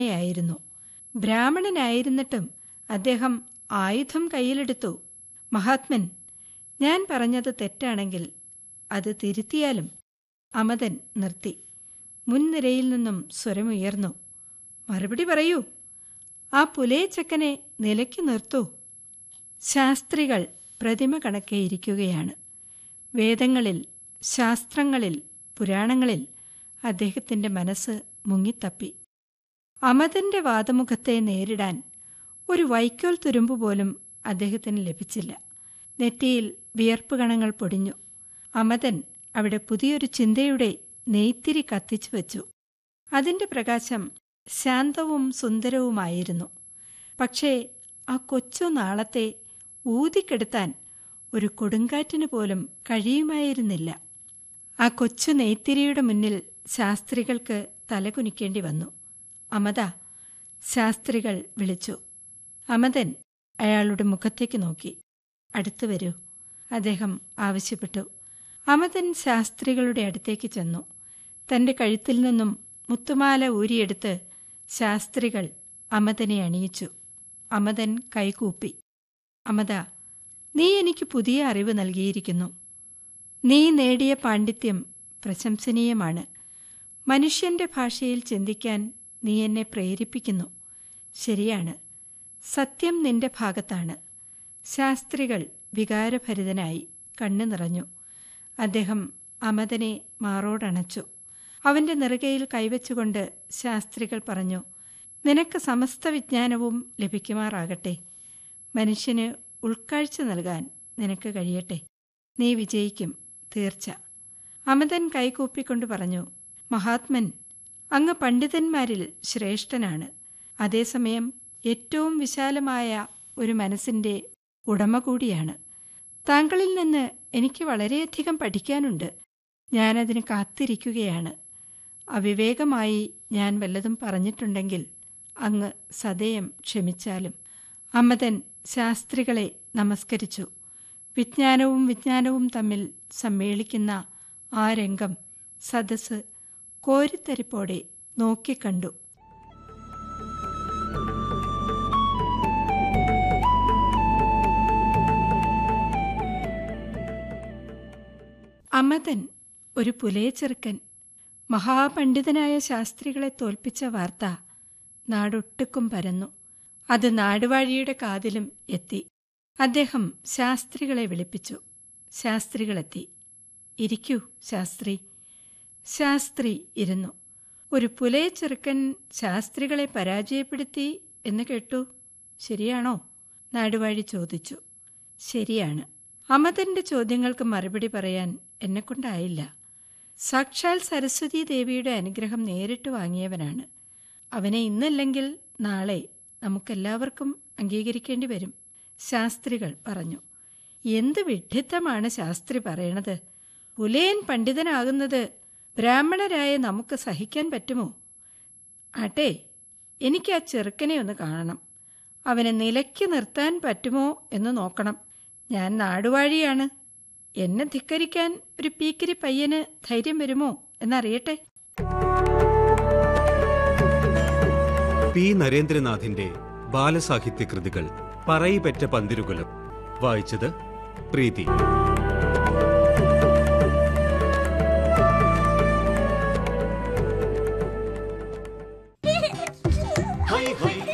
യായിരുന്നു ബ്രാഹ്മണനായിരുന്നിട്ടും അദ്ദേഹം ആയുധം കയ്യിലെടുത്തു മഹാത്മൻ ഞാൻ പറഞ്ഞത് തെറ്റാണെങ്കിൽ അത് തിരുത്തിയാലും അമതൻ നിർത്തി മുൻനിരയിൽ നിന്നും സ്വരമുയർന്നു മറുപടി പറയൂ ആ പുലയച്ചക്കനെ നിലയ്ക്ക് നിർത്തൂ ശാസ്ത്രികൾ പ്രതിമ കണക്കെ ഇരിക്കുകയാണ് വേദങ്ങളിൽ ശാസ്ത്രങ്ങളിൽ പുരാണങ്ങളിൽ അദ്ദേഹത്തിൻ്റെ മനസ്സ് മുങ്ങിത്തപ്പി അമതന്റെ വാദമുഖത്തെ നേരിടാൻ ഒരു വൈക്കോൽ തുരുമ്പ് പോലും അദ്ദേഹത്തിന് ലഭിച്ചില്ല നെറ്റിയിൽ വിയർപ്പ് കണങ്ങൾ പൊടിഞ്ഞു അമതൻ അവിടെ പുതിയൊരു ചിന്തയുടെ നെയ്ത്തിരി കത്തിച്ചു വച്ചു അതിന്റെ പ്രകാശം ശാന്തവും സുന്ദരവുമായിരുന്നു പക്ഷേ ആ കൊച്ചു നാളത്തെ ഊതിക്കെടുത്താൻ ഒരു കൊടുങ്കാറ്റിന് പോലും കഴിയുമായിരുന്നില്ല ആ കൊച്ചു നെയ്ത്തിരിയുടെ മുന്നിൽ ശാസ്ത്രികൾക്ക് തലകുനിക്കേണ്ടി വന്നു അമത ശാസ്ത്രികൾ വിളിച്ചു അമതൻ അയാളുടെ മുഖത്തേക്ക് നോക്കി അടുത്തു വരൂ അദ്ദേഹം ആവശ്യപ്പെട്ടു അമതൻ ശാസ്ത്രികളുടെ അടുത്തേക്ക് ചെന്നു തന്റെ കഴുത്തിൽ നിന്നും മുത്തുമാല ഊരിയെടുത്ത് ശാസ്ത്രികൾ അമതനെ അണിയിച്ചു അമതൻ കൈകൂപ്പി അമത നീ എനിക്ക് പുതിയ അറിവ് നൽകിയിരിക്കുന്നു നീ നേടിയ പാണ്ഡിത്യം പ്രശംസനീയമാണ് മനുഷ്യന്റെ ഭാഷയിൽ ചിന്തിക്കാൻ നീ എന്നെ പ്രേരിപ്പിക്കുന്നു ശരിയാണ് സത്യം നിന്റെ ഭാഗത്താണ് ശാസ്ത്രികൾ വികാരഭരിതനായി കണ്ണു നിറഞ്ഞു അദ്ദേഹം അമതനെ മാറോടണച്ചു അവന്റെ നെറുകയിൽ കൈവച്ചുകൊണ്ട് ശാസ്ത്രികൾ പറഞ്ഞു നിനക്ക് സമസ്ത വിജ്ഞാനവും ലഭിക്കുമാറാകട്ടെ മനുഷ്യന് ഉൾക്കാഴ്ച നൽകാൻ നിനക്ക് കഴിയട്ടെ നീ വിജയിക്കും തീർച്ച അമതൻ കൈകൂപ്പിക്കൊണ്ട് പറഞ്ഞു മഹാത്മൻ അങ്ങ് പണ്ഡിതന്മാരിൽ ശ്രേഷ്ഠനാണ് അതേസമയം ഏറ്റവും വിശാലമായ ഒരു മനസ്സിന്റെ ഉടമ കൂടിയാണ് താങ്കളിൽ നിന്ന് എനിക്ക് വളരെയധികം പഠിക്കാനുണ്ട് ഞാനതിന് കാത്തിരിക്കുകയാണ് അവിവേകമായി ഞാൻ വല്ലതും പറഞ്ഞിട്ടുണ്ടെങ്കിൽ അങ്ങ് സദയം ക്ഷമിച്ചാലും അമ്മതൻ ശാസ്ത്രികളെ നമസ്കരിച്ചു വിജ്ഞാനവും വിജ്ഞാനവും തമ്മിൽ സമ്മേളിക്കുന്ന ആ രംഗം സദസ് കോരിത്തരിപ്പോടെ നോക്കിക്കണ്ടു അമതൻ ഒരു പുലയച്ചെറുക്കൻ മഹാപണ്ഡിതനായ ശാസ്ത്രികളെ തോൽപ്പിച്ച വാർത്ത നാടൊട്ടുക്കും പരന്നു അത് നാടുവാഴിയുടെ കാതിലും എത്തി അദ്ദേഹം ശാസ്ത്രികളെ വിളിപ്പിച്ചു ശാസ്ത്രികളെത്തി ഇരിക്കൂ ശാസ്ത്രി ശാസ്ത്രി ഇരുന്നു ഒരു പുലയ ചെറുക്കൻ ശാസ്ത്രികളെ പരാജയപ്പെടുത്തി എന്ന് കേട്ടു ശരിയാണോ നാടുവാഴി ചോദിച്ചു ശരിയാണ് അമതന്റെ ചോദ്യങ്ങൾക്ക് മറുപടി പറയാൻ എന്നെക്കൊണ്ടായില്ല സാക്ഷാൽ സരസ്വതി ദേവിയുടെ അനുഗ്രഹം നേരിട്ട് വാങ്ങിയവനാണ് അവനെ ഇന്നല്ലെങ്കിൽ നാളെ നമുക്കെല്ലാവർക്കും അംഗീകരിക്കേണ്ടി വരും ശാസ്ത്രികൾ പറഞ്ഞു എന്ത് വിഡ്ഢിത്തമാണ് ശാസ്ത്രി പറയണത് പുലയൻ പണ്ഡിതനാകുന്നത് ബ്രാഹ്മണരായ നമുക്ക് സഹിക്കാൻ പറ്റുമോ ആട്ടെ എനിക്ക് ആ ചെറുക്കനെ ഒന്ന് കാണണം അവനെ നിലയ്ക്ക് നിർത്താൻ പറ്റുമോ എന്ന് നോക്കണം ഞാൻ നാടുവാഴിയാണ് എന്നെ ധിക്കരിക്കാൻ ഒരു പീക്കിരി പയ്യന് ധൈര്യം വരുമോ എന്നറിയട്ടെ പി നരേന്ദ്രനാഥിന്റെ ബാലസാഹിത്യ കൃതികൾ പറയിപെറ്റ പന്തിരുകുലം വായിച്ചത് പ്രീതി ഹൈ ഹൈ